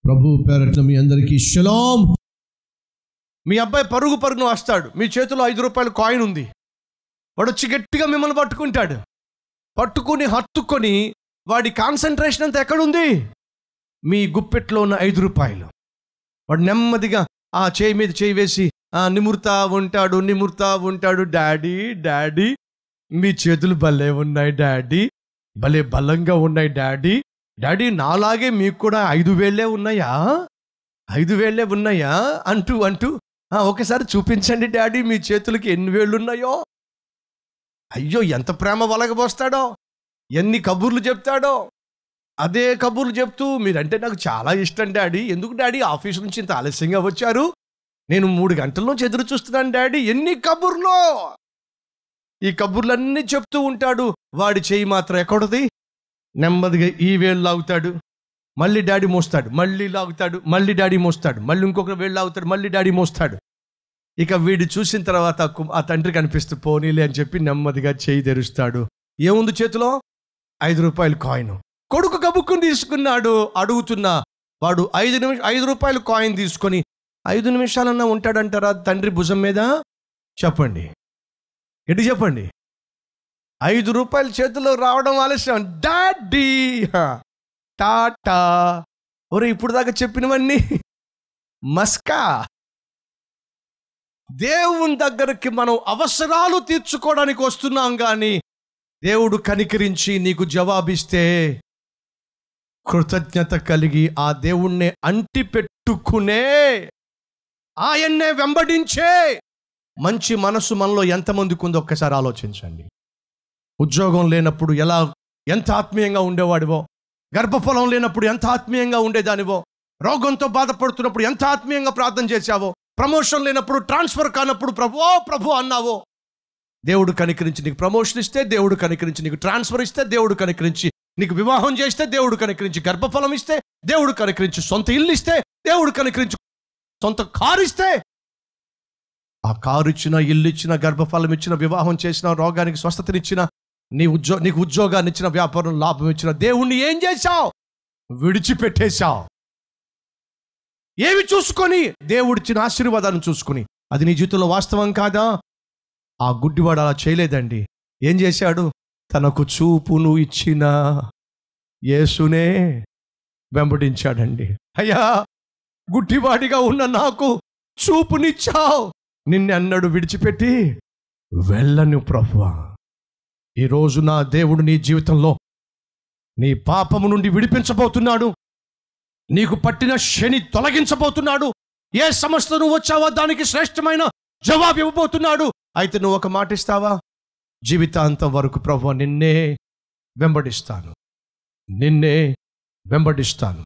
ప్రభు పేరట్ల మీ అందరికీ షలాం మీ అబ్బాయి పరుగు పరుగును వస్తాడు మీ చేతిలో ఐదు రూపాయల కాయిన్ ఉంది వాడు వచ్చి గట్టిగా మిమ్మల్ని పట్టుకుంటాడు పట్టుకుని హత్తుకొని వాడి కాన్సన్ట్రేషన్ అంతా ఎక్కడుంది మీ గుప్పెట్లో ఉన్న ఐదు రూపాయలు వాడు నెమ్మదిగా ఆ చేయి మీద చేయి వేసి ఆ నిమురుతా ఉంటాడు నిమురుతా ఉంటాడు డాడీ డాడీ మీ చేతులు భలే ఉన్నాయి డాడీ భలే బలంగా ఉన్నాయి డాడీ డాడీ నాలాగే మీకు కూడా ఐదు వేళ్ళే ఉన్నాయా ఐదు వేళ్ళే ఉన్నాయా అంటూ అంటూ "ఆ, ఒకసారి చూపించండి డాడీ మీ చేతులకి ఎన్ని వేళ్ళు ఉన్నాయో అయ్యో ఎంత ప్రేమ వలగబోస్తాడో ఎన్ని కబుర్లు చెప్తాడో అదే కబుర్లు చెప్తూ మీరంటే నాకు చాలా ఇష్టం డాడీ ఎందుకు డాడీ ఆఫీస్ నుంచి ఇంత ఆలస్యంగా వచ్చారు నేను మూడు గంటల నుంచి ఎదురు చూస్తున్నాను డాడీ ఎన్ని కబుర్లో ఈ కబుర్లన్నీ చెప్తూ ఉంటాడు వాడి చేయి మాత్రం ఎక్కడది నెమ్మదిగా ఈ వేళ్ళు లాగుతాడు మళ్ళీ డాడీ మోస్తాడు మళ్ళీ లాగుతాడు మళ్ళీ డాడీ మోస్తాడు మళ్ళీ ఇంకొక వేళ్ళు లాగుతాడు మళ్ళీ డాడీ మోస్తాడు ఇక వీడు చూసిన తర్వాత ఆ కు- ఆ తండ్రి కనిపిస్తూ పోనీలే అని చెప్పి నెమ్మదిగా చేయి తెరుస్తాడు ఏముంది చేతిలో ఐదు రూపాయలు కాయిన్ కొడుకు కబుక్కుని తీసుకున్నాడు అడుగుతున్నా వాడు ఐదు నిమిష ఐదు రూపాయలు కాయిన్ తీసుకొని ఐదు నిమిషాలన్నా ఉంటాడంటారా తండ్రి భుజం మీద చెప్పండి ఎటు చెప్పండి ఐదు రూపాయలు చేతిలో రావడం ఆలస్యం డాడీ హా. టాటా ఒరే ఇప్పుడు దాకా చెప్పినవన్నీ మస్కా దేవుని దగ్గరికి మనం అవసరాలు తీర్చుకోవడానికి వస్తున్నాం కానీ దేవుడు కనికరించి నీకు జవాబిస్తే కృతజ్ఞత కలిగి ఆ దేవుణ్ణి అంటి పెట్టుకునే ఆయన్నే వెంబడించే మంచి మనసు మనలో ఎంతమందికి ఉందో ఒక్కసారి ఆలోచించండి ఉద్యోగం లేనప్పుడు ఎలా ఎంత ఆత్మీయంగా ఉండేవాడివో గర్భఫలం లేనప్పుడు ఎంత ఆత్మీయంగా ఉండేదానివో రోగంతో బాధపడుతున్నప్పుడు ఎంత ఆత్మీయంగా ప్రార్థన చేశావో ప్రమోషన్ లేనప్పుడు ట్రాన్స్ఫర్ కానప్పుడు ప్రభు ప్రభు అన్నావో దేవుడు కనికరించి నీకు ప్రమోషన్ ఇస్తే దేవుడు కనికరించి నీకు ట్రాన్స్ఫర్ ఇస్తే దేవుడు కనికరించి నీకు వివాహం చేస్తే దేవుడు కనికరించి గర్భఫలం ఇస్తే దేవుడు కనికరించి సొంత ఇల్లు ఇస్తే దేవుడు కనికరించి సొంత కారు ఇస్తే ఆ కారు ఇచ్చిన ఇల్లు ఇచ్చిన గర్భఫలం ఇచ్చిన వివాహం చేసిన రోగానికి స్వస్థతనిచ్చిన నీ ఉద్యో నీకు ఉద్యోగాన్ని ఇచ్చిన వ్యాపారం లాభం ఇచ్చిన దేవుణ్ణి ఏం చేశావు విడిచిపెట్టేశావు ఏమి చూసుకొని దేవుడిచ్చిన ఆశీర్వాదాన్ని చూసుకొని అది నీ జీవితంలో వాస్తవం కాదా ఆ గుడ్డివాడు అలా చేయలేదండి ఏం చేశాడు తనకు చూపును ఇచ్చిన యేసునే వెంబడించాడండి అయ్యా గుడ్డివాడిగా ఉన్న నాకు చూపునిచ్చావు నిన్ను అన్నాడు విడిచిపెట్టి వెళ్ళను ప్రభువా ఈరోజు నా దేవుడు నీ జీవితంలో నీ పాపము నుండి విడిపించబోతున్నాడు నీకు పట్టిన శని తొలగించబోతున్నాడు ఏ సమస్య నువ్వు వచ్చావో దానికి శ్రేష్టమైన జవాబు ఇవ్వబోతున్నాడు అయితే నువ్వు ఒక మాట ఇస్తావా జీవితాంతం వరకు ప్రభు నిన్నే వెంబడిస్తాను నిన్నే వెంబడిస్తాను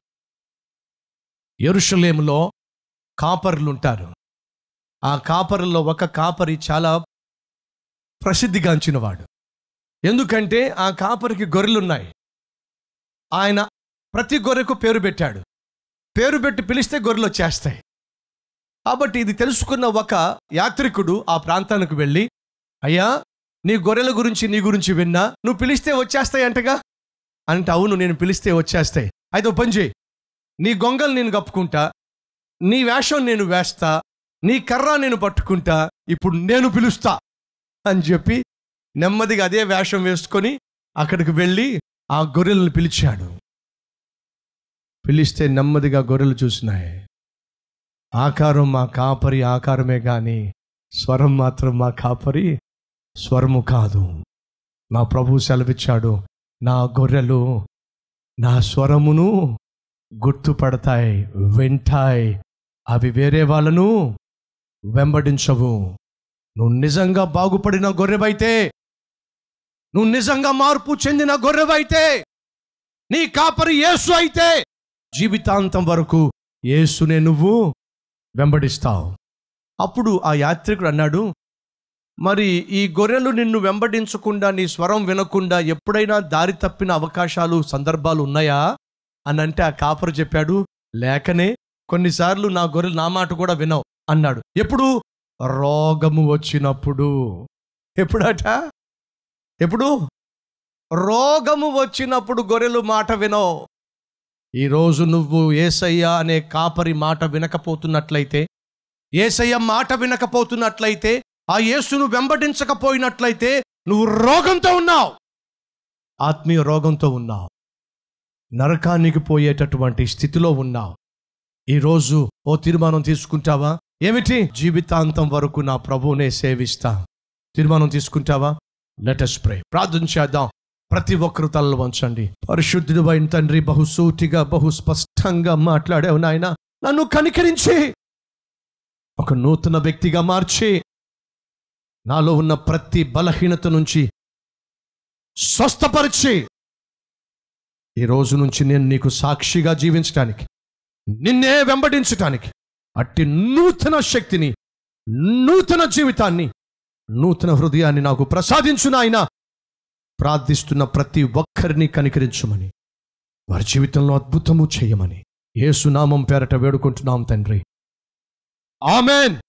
ఎరుషలేములో కాపర్లు ఉంటారు ఆ కాపరుల్లో ఒక కాపరి చాలా ప్రసిద్ధిగాంచినవాడు ఎందుకంటే ఆ కాపరికి గొర్రెలున్నాయి ఆయన ప్రతి గొర్రెకు పేరు పెట్టాడు పేరు పెట్టి పిలిస్తే గొర్రెలు వచ్చేస్తాయి కాబట్టి ఇది తెలుసుకున్న ఒక యాత్రికుడు ఆ ప్రాంతానికి వెళ్ళి అయ్యా నీ గొర్రెల గురించి నీ గురించి విన్నా నువ్వు పిలిస్తే వచ్చేస్తాయి అంటగా అంటే అవును నేను పిలిస్తే వచ్చేస్తాయి అయితే ఓ పని చేయి నీ గొంగలు నేను కప్పుకుంటా నీ వేషం నేను వేస్తా నీ కర్ర నేను పట్టుకుంటా ఇప్పుడు నేను పిలుస్తా అని చెప్పి నెమ్మదిగా అదే వేషం వేసుకొని అక్కడికి వెళ్ళి ఆ గొర్రెలను పిలిచాడు పిలిస్తే నెమ్మదిగా గొర్రెలు చూసినాయి ఆకారం మా కాపరి ఆకారమే గాని స్వరం మాత్రం మా కాపరి స్వరము కాదు నా ప్రభు సెలవిచ్చాడు నా గొర్రెలు నా స్వరమును గుర్తుపడతాయి వింటాయి అవి వేరే వాళ్ళను వెంబడించవు నువ్వు నిజంగా బాగుపడిన గొర్రెవైతే నువ్వు నిజంగా మార్పు చెందిన గొర్రెవైతే నీ కాపరి యేసు అయితే జీవితాంతం వరకు యేసునే నువ్వు వెంబడిస్తావు అప్పుడు ఆ యాత్రికుడు అన్నాడు మరి ఈ గొర్రెలు నిన్ను వెంబడించకుండా నీ స్వరం వినకుండా ఎప్పుడైనా దారి తప్పిన అవకాశాలు సందర్భాలు ఉన్నాయా అని అంటే ఆ కాపరు చెప్పాడు లేకనే కొన్నిసార్లు నా గొర్రెలు నా మాట కూడా వినవు అన్నాడు ఎప్పుడు రోగము వచ్చినప్పుడు ఎప్పుడట ఎప్పుడు రోగము వచ్చినప్పుడు గొర్రెలు మాట వినవు ఈరోజు నువ్వు ఏసయ్య అనే కాపరి మాట వినకపోతున్నట్లయితే ఏసయ్య మాట వినకపోతున్నట్లయితే ఆ యేసును వెంబడించకపోయినట్లయితే నువ్వు రోగంతో ఉన్నావు ఆత్మీయ రోగంతో ఉన్నావు నరకానికి పోయేటటువంటి స్థితిలో ఉన్నావు ఈరోజు ఓ తీర్మానం తీసుకుంటావా ఏమిటి జీవితాంతం వరకు నా ప్రభువునే సేవిస్తా తీర్మానం తీసుకుంటావా లెటస్ ప్రే ప్రార్థన చేద్దాం ప్రతి ఒక్కరు తలలు వంచండి పరిశుద్ధుడు అయిన తండ్రి బహు సూటిగా బహు స్పష్టంగా మాట్లాడావు నాయన నన్ను కనికరించి ఒక నూతన వ్యక్తిగా మార్చి నాలో ఉన్న ప్రతి బలహీనత నుంచి స్వస్థపరిచి ఈ రోజు నుంచి నేను నీకు సాక్షిగా జీవించటానికి నిన్నే వెంబడించటానికి అట్టి నూతన శక్తిని నూతన జీవితాన్ని నూతన హృదయాన్ని నాకు ప్రసాదించు నాయన ప్రార్థిస్తున్న ప్రతి ఒక్కరిని కనికరించమని వారి జీవితంలో అద్భుతము చేయమని ఏసునామం పేరట వేడుకుంటున్నాం తండ్రి ఆమెన్